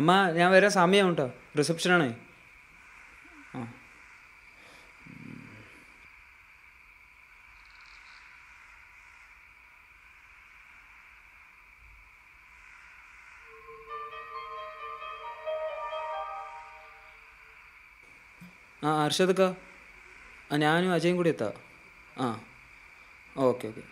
അമ്മ ഞാൻ വരാൻ സമയം കേട്ടോ റിസപ്ഷനാണ് ആ ആ അർഷദക്ക ആ ഞാനും അജയും കൂടി എത്താം ആ ഓക്കെ ഓക്കെ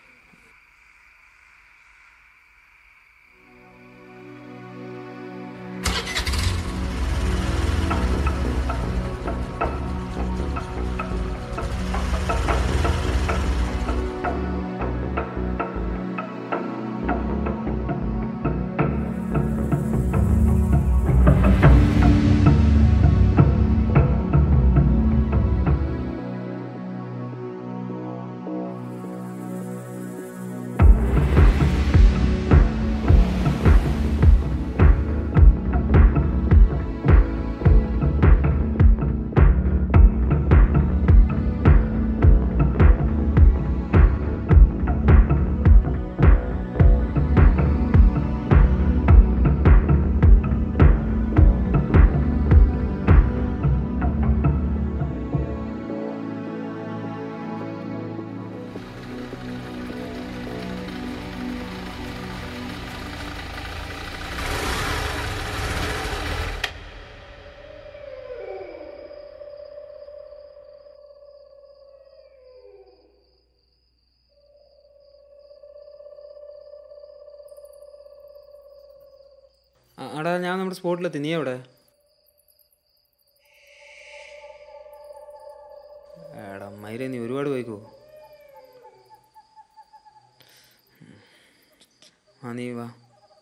ആ, എടാ ഞാൻ നമ്മുടെ സ്പോട്ടിലെത്തി നീ എവിടെ എടാ മൈര നീ ഒരുപാട് പോയിക്കോ ആ നീ വാ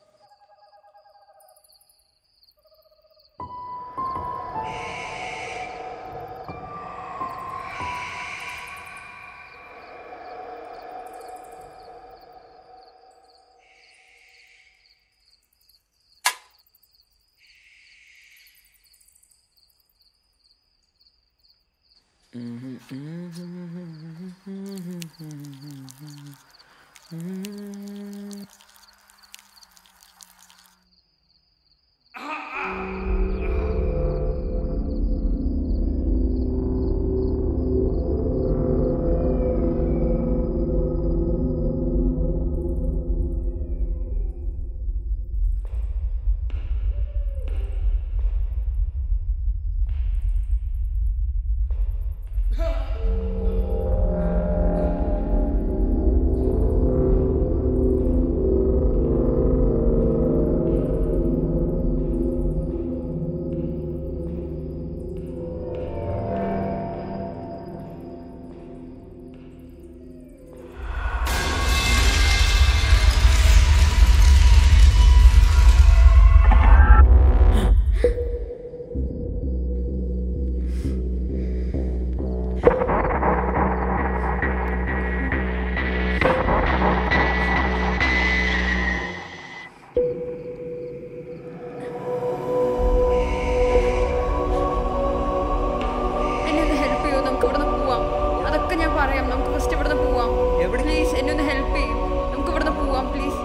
എന്നെ ഒന്ന് ഹെൽപ്പ് ചെയ്യൂ നമുക്ക് ഇവിടുന്ന് പോവാം അതൊക്കെ ഞാൻ പറയാം നമുക്ക് ഫസ്റ്റ് ഇവിടുന്ന് പോവാം എവിടെ? പ്ലീസ് എന്നെ ഒന്ന് ഹെൽപ്പ് ചെയ്യൂ നമുക്ക് ഇവിടുന്ന് പോവാം പ്ലീസ്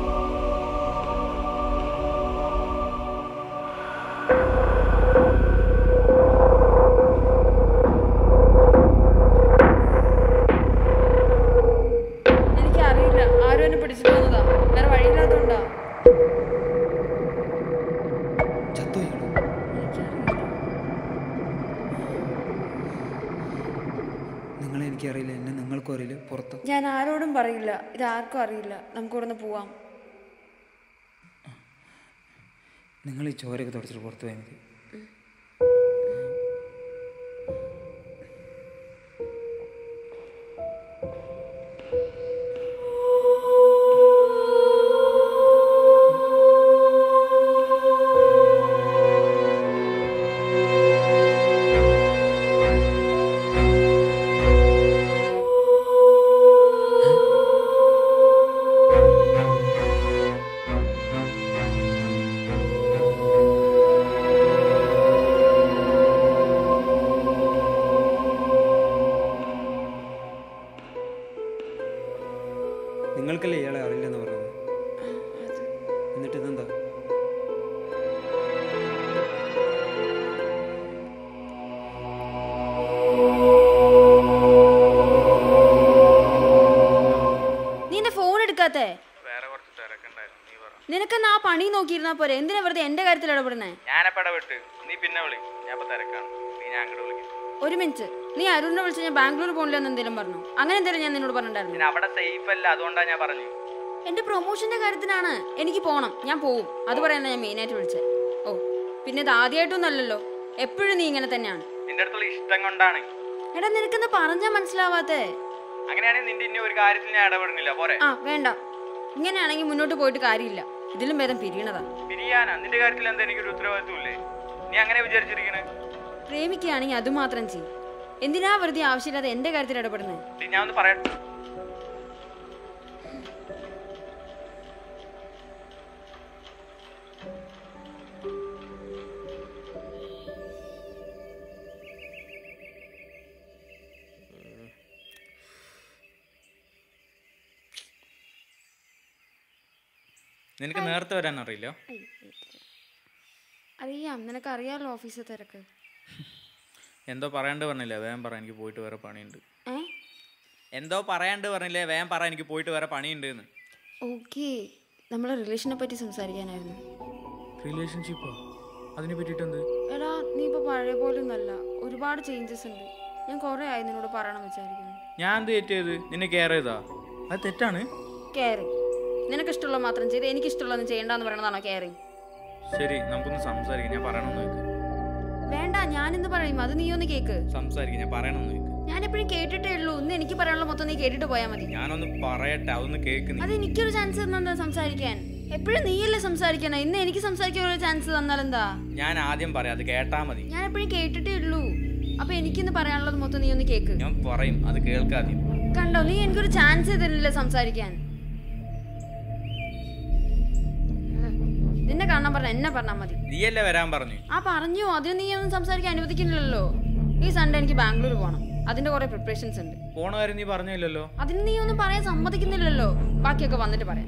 എനിക്കറിയില്ല ആരും എന്നെ പിടിച്ചിട്ട് വന്നതാ വേറെ വഴിയില്ലാത്തോണ്ടാ ചത്തുപോയിക്കണോ നിങ്ങളെ എനിക്കറിയില്ല എന്നെ നിങ്ങൾക്കും അറിയില്ല പുറത്ത് ഞാൻ ആരോടും പറയില്ല ഇത് ആർക്കും അറിയില്ല നമുക്ക് ഇവിടുന്ന് പോവാം നിങ്ങൾ ഈ ചോരയൊക്കെ തുടച്ചിട്ട് പുറത്ത് പോയാൽ മതി ആ പണി നോക്കിയിരുന്നാ പോരെ എന്തിനാ വെറുതെ എന്റെ കാര്യത്തിൽ ഇടപെടുന്നേ ഞാനപ്പ ഇടപെട്ട് നീ പിന്നെ വിളി ഞാൻ ഇപ്പൊ തിരക്കാണ് നീ ഞാൻ അങ്ങോട്ട് വിളിക്കും ഒരു മിനിറ്റ് നീ അരുണിനെ വിളിച്ച് ഞാൻ ബാംഗ്ലൂർ പോകണില്ല എന്ന് എന്തെങ്കിലും പറഞ്ഞു അങ്ങനെ എന്തെങ്കിലും ഞാൻ നിന്നോട് പറഞ്ഞിട്ടുണ്ടായിരുന്നു പിന്നെ അവിടെ സേഫ് അല്ല അതുകൊണ്ടാ ഞാൻ പറഞ്ഞു എന്റെ പ്രൊമോഷന്റെ കാര്യത്തിനാണ് എനിക്ക് പോകണം ഞാൻ പോവും അത് പറയാനാണ് ഞാൻ മെയിനായിട്ട് വിളിച്ചത് ഓ പിന്നെ ഇത് ആദ്യമായിട്ടൊന്നും അല്ലല്ലോ എപ്പോഴും നീ ഇങ്ങനെ തന്നെയാണ് നിന്റെ അടുത്തുള്ള ഇഷ്ടം കൊണ്ടാണ് എടാ നിനക്കെന്ന് പറഞ്ഞാ മനസ്സിലാവാത്തേ അങ്ങനെയാണെങ്കിൽ നിന്റെ ഇനി ഒരു കാര്യത്തിൽ ഞാൻ ഇടപെടുന്നില്ല പോരെ ആ വേണ്ട ഇങ്ങനെയാണെങ്കിൽ മുന്നോട്ട് പോയിട്ട് കാര്യമില്ല ഇതിലും ഭേദം പിരിയണതാ പിരിയാനാ നിന്റെ കാര്യത്തിൽ എന്താ എനിക്കൊരു ഉത്തരവാദിത്വം ഇല്ലേ നീ അങ്ങനെ വിചാരിച്ചിരിക്കണേ പ്രേമിക്കുകയാണെങ്കിൽ അത് മാത്രം ചെയ്യും എന്തിനാ വെറുതെ ആവശ്യമില്ലാതെ എന്റെ കാര്യത്തിൽ ഇടപെടുന്നത് ടീ, ഞാൻ ഒന്ന് പറയട്ടെ നിനക്ക് നേരത്തെ വരാൻ അറിയില്ല അറിയാം നിനക്ക് അറിയാമല്ലോ ഓഫീസിൽ തിരക്ക് എന്തോ പറയാണ്ട് പറഞ്ഞില്ലേ വേഗം പറ എനിക്ക് പോയിട്ട് വേറെ പണിയുണ്ട് ഏ എന്തോ പറയാണ്ട് പറഞ്ഞില്ലേ വേഗം പറ എനിക്ക് പോയിട്ട് വേറെ പണിയുണ്ട് എന്ന് ഓക്കെ നമ്മളെ റിലേഷനെ പറ്റി സംസാരിക്കാനായിരുന്നു റിലേഷൻഷിപ്പോ അതിനെ പറ്റിയിട്ട് എന്ത് എടാ നീ ഇപ്പൊ പഴയ പോലെ ഒന്നല്ല ഒരുപാട് ചേഞ്ചസ് ഉണ്ട് ഞാൻ കുറെ ആയി നിന്നോട് പറയണം വിചാരിക്കുന്നു ഞാൻ എന്ത് തെറ്റിയത് നിന്നെ കെയർ ചെയ്താ അത് തെറ്റാണ് കെയറിങ് നിനക്ക് ഇഷ്ടമുള്ള മാത്രം ചെയ്ത് എനിക്ക് ഇഷ്ടമുള്ളതൊന്നും ചെയ്യണ്ടെന്ന് പറയണതാണോ കെയറിങ് ശരി നമുക്കൊന്ന് സംസാരിക്കാം ഞാൻ പറയണമെന്ന് വെക്ക് വേണ്ട ഞാനിന്ന് പറയും അത് നീ ഒന്ന് കേക്ക് സംസാരിക്കാം ഞാൻ പറയണമെന്ന് വെക്ക് ഞാൻ എപ്പോഴും കേട്ടിട്ടേ ഉള്ളൂ ഇന്ന് എനിക്ക് പറയാനുള്ള മൊത്തം നീ കേട്ടിട്ട് പോയാൽ മതി ഞാനൊന്ന് പറയട്ടെ അതൊന്ന് കേക്ക് നീ അത് എനിക്കൊരു ചാൻസ് തന്നെന്താ സംസാരിക്കാൻ എപ്പോഴും നീയല്ലേ സംസാരിക്കണേ ഇന്ന് എനിക്ക് സംസാരിക്കാൻ ഒരു ചാൻസ് തന്നാലെന്താ ഞാൻ ആദ്യം പറയാം അത് കേട്ടാ മതി ഞാൻ എപ്പോഴും കേട്ടിട്ടേ ഉള്ളൂ അപ്പൊ എനിക്കിന്ന് പറയാനുള്ളത് മൊത്തം നീ ഒന്ന് കേക്ക് ഞാൻ പറയും അത് കേൾക്കാദ്യം കണ്ടോ നീ എനിക്കൊരു ചാൻസ് തരില്ലേ സംസാരിക്കാൻ നിന്നെ കാണാൻ പറഞ്ഞ എന്നെ പറഞ്ഞാൽ മതി നീയല്ലേ വരാൻ പറഞ്ഞു ആ പറഞ്ഞു അതിന് നീ ഒന്നും സംസാരിക്കാൻ അനുവദിക്കുന്നില്ലല്ലോ ഈ സൺഡേ എനിക്ക് ബാംഗ്ലൂർ പോകണം അതിന്റെ കുറെ പ്രിപ്പറേഷൻസ് ഉണ്ട് പോണ കാര്യം നീ പറഞ്ഞില്ലല്ലോ അതിന് നീ ഒന്നും പറയാൻ സമ്മതിക്കുന്നില്ലല്ലോ ബാക്കിയൊക്കെ വന്നിട്ട് പറയാം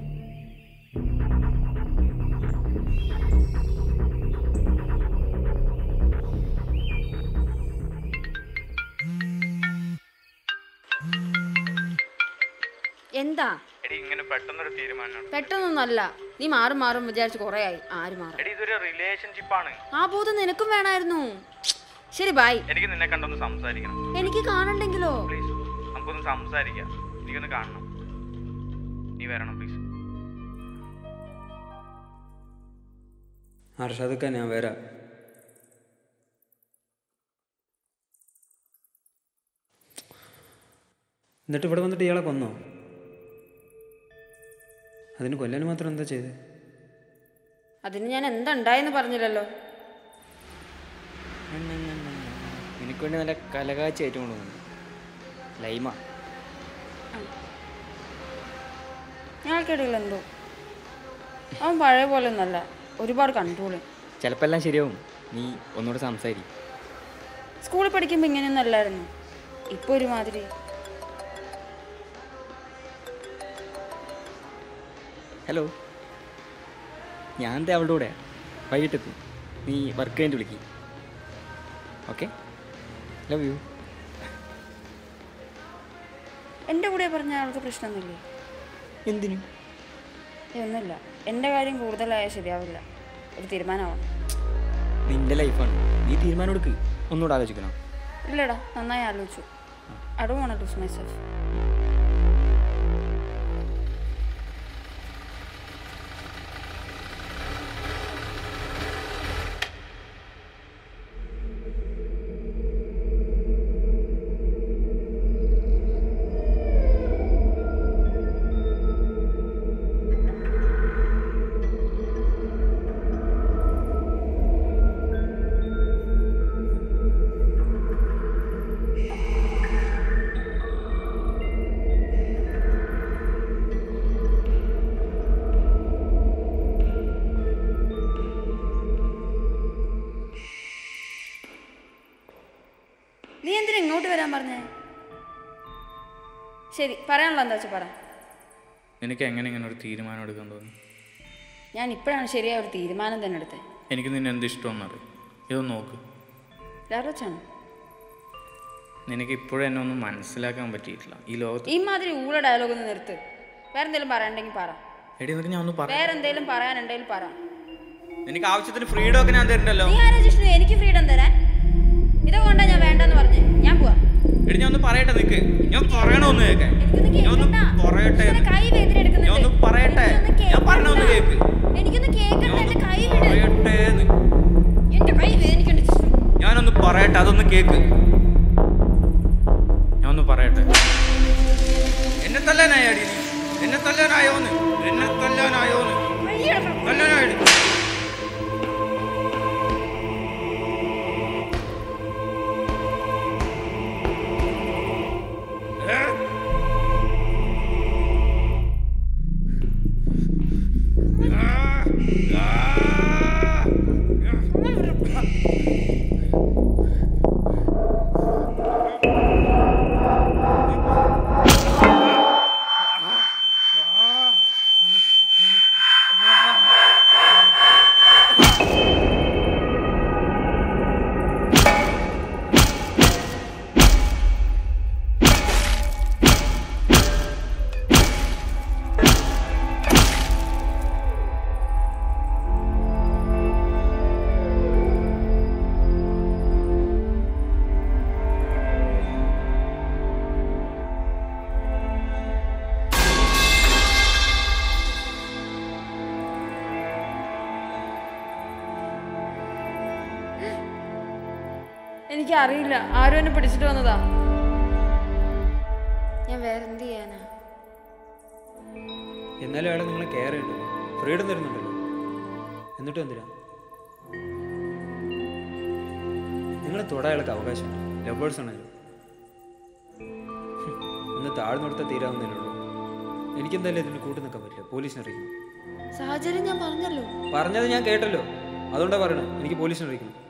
എന്താ എടി ഇങ്ങനെ പെട്ടെന്നൊരു തീരുമാനമാണ് പെട്ടെന്നൊന്നല്ല നീ മാറും മാറും വിചാരിച്ച് കുറെ ആയി ആര് മാറും എടി ഇതൊരു റിലേഷൻഷിപ്പാണ് ആ ബോധം നിനക്കും വേണമായിരുന്നു ശരി ബായ് എനിക്ക് നിന്നെ കണ്ടൊന്ന് സംസാരിക്കണം എനിക്ക് കാണണ്ടെങ്കിലോ പ്ലീസ് നമുക്കൊന്ന് സംസാരിക്കാം എനിക്കൊന്ന് കാണണം നീ വരണം പ്ലീസ് അർഷാദക്ക ഞാൻ വരാം എന്നിട്ട് ഇവിടെ വന്നിട്ട് ഇയാളെ കൊന്നോ അതിന് കൊല്ലാൻ മാത്രം എന്താ ചെയ്തത് അതിന് ഞാൻ എന്താ ഉണ്ടായെന്ന് പറഞ്ഞില്ലല്ലോ നിനക്ക് വേണ്ടി നല്ല കലകാച്ചായിട്ട് കൊണ്ടുവന്നു ലൈമ ഞങ്ങൾക്കിടയിൽ എന്തോ അവൻ പഴയ പോലെ ഒന്നല്ല ഒരുപാട് കൺട്രോളിങ് ചിലപ്പോൾ എല്ലാം ശരിയാവും നീ ഒന്നുകൂടെ സംസാരി സ്കൂളിൽ പഠിക്കുമ്പോൾ ഇങ്ങനെയൊന്നും അല്ലായിരുന്നു ഇപ്പൊ ഒരുമാതിരി ഹലോ ഞാൻ ദേ അവളുടെ കൂടെ വൈകിട്ടെത്തും നീ വർക്ക് കഴിഞ്ഞിട്ട് വിളിക്കും ഓക്കെ ലവ് യു എൻ്റെ കൂടെ പറഞ്ഞ ആൾക്ക് പ്രശ്നമൊന്നുമില്ലേ എന്തിനു ഏ, ഒന്നുമില്ല എൻ്റെ കാര്യം കൂടുതലായാൽ ശരിയാവില്ല ഒരു തീരുമാനമാവണം നിന്റെ ലൈഫാണ് നീ തീരുമാനം എടുക്ക് ഒന്നുകൂടെ ആലോചിക്കണം ഇല്ലടാ നന്നായി ആലോചിച്ചു I do want lose myself നീ എന്തിനാ ഇങ്ങോട്ട് വരാൻ പറഞ്ഞേ ശരി പറയാനുള്ള എന്താ വെച്ചാൽ പറ നിനക്ക് എങ്ങനെ ഇങ്ങനെ ഒരു തീരുമാനം എടുക്കാൻ തോന്നി ഞാൻ ഇപ്പോഴാണ് ശരിയായ ഒരു തീരുമാനം തന്നെ എടുത്തത് എനിക്ക് നിന്നെ എന്ത് ഇഷ്ടമെന്നറിയും ഇതൊന്ന് നോക്ക് ലാറോച്ചാണ് നിനക്ക് ഇപ്പോഴും എന്നെ ഒന്നും മനസ്സിലാക്കാൻ പറ്റിയിട്ടില്ല ഈ ലോകത്ത് ഈ മാതിരി ഊള ഡയലോഗ് ഒന്ന് നിർത്ത് വേറെ എന്തെങ്കിലും പറയണ്ടെങ്കിൽ പറ എടി നിനക്ക് ഞാൻ ഒന്ന് പറ വേറെ എന്തേലും പറയാനുണ്ടെങ്കിൽ പറ നിനക്ക് ആവശ്യത്തിന് ഫ്രീഡം ഒക്കെ ഞാൻ തരുന്നുണ്ടല്ലോ നീ ആരാ ജിഷ്ണു എനിക്ക് ഫ്രീഡം തരാൻ ഇതുകൊണ്ടാ ഞാൻ വേണ്ടെന്ന് പറഞ്ഞ് ഞാൻ പോവാ എടി ഞാൻ ഒന്ന് പറയട്ടെ നിക്ക് ഞാൻ പറയണോന്ന് കേക്ക് എനിക്കൊന്ന് ഞാൻ ഒന്ന് കേൾക്കണ്ട. പറയട്ടെ ജിഷ്ണുവിന്റെ കൈ വേദന എടുക്കുന്നുണ്ട്. ഞാൻ ഒന്ന് പറയട്ടെ എനിക്കൊന്ന് ഞാൻ പറഞ്ഞൊന്ന് കേക്ക് കേൾക്കണ്ട. എനിക്കൊന്ന് കേൾക്കണ്ട ഞാൻ എന്റെ ഒന്ന് കൈ വിട് പറയട്ടെ എന്ന്. എന്റെ കൈ വേദനിക്കുന്നുണ്ട് ജിഷ്ണു ഞാനൊന്ന് പറയട്ടെ അതൊന്ന് കേക്ക് ഞാൻ ഒന്ന് പറയട്ടെ എന്നെ തല്ലാനായടി നീ എന്നെ തല്ലാനായോന്ന് എന്നെ തല്ലാനായോന്ന് കൈയെടുക്കണം. തല്ലാനായടി ഏ? ആ! ആ! എനിക്കറിയില്ല ആരും എന്നെ പിടിച്ചിട്ട് വന്നതാ ഞാൻ വേറെ എന്ത് ചെയ്യാനാ എന്നാലും അയാൾ നിങ്ങളെ കെയർ ചെയ്യുന്നുണ്ടല്ലോ ഫ്രീഡം തരുന്നുണ്ടല്ലോ എന്നിട്ടും എന്തിനാ നിങ്ങളെ തൊടാൻ അയാൾക്ക് അവകാശമുണ്ട് ലവേഴ്സ് ആണല്ലോ ഹും, ഒന്ന് താഴ്ന്നെടുത്താൽ തീരാവുന്നതേ ഉള്ളൂ എനിക്കെന്തായാലും ഇതിന് കൂട്ടു നിൽക്കാൻ പറ്റില്ല പോലീസിനെ അറിയിക്കണം സാഹചര്യം ഞാൻ പറഞ്ഞല്ലോ പറഞ്ഞത് ഞാൻ കേട്ടല്ലോ അതുകൊണ്ടാണ് പറയണത് എനിക്ക് പോലീസിനെ അറിയിക്കണം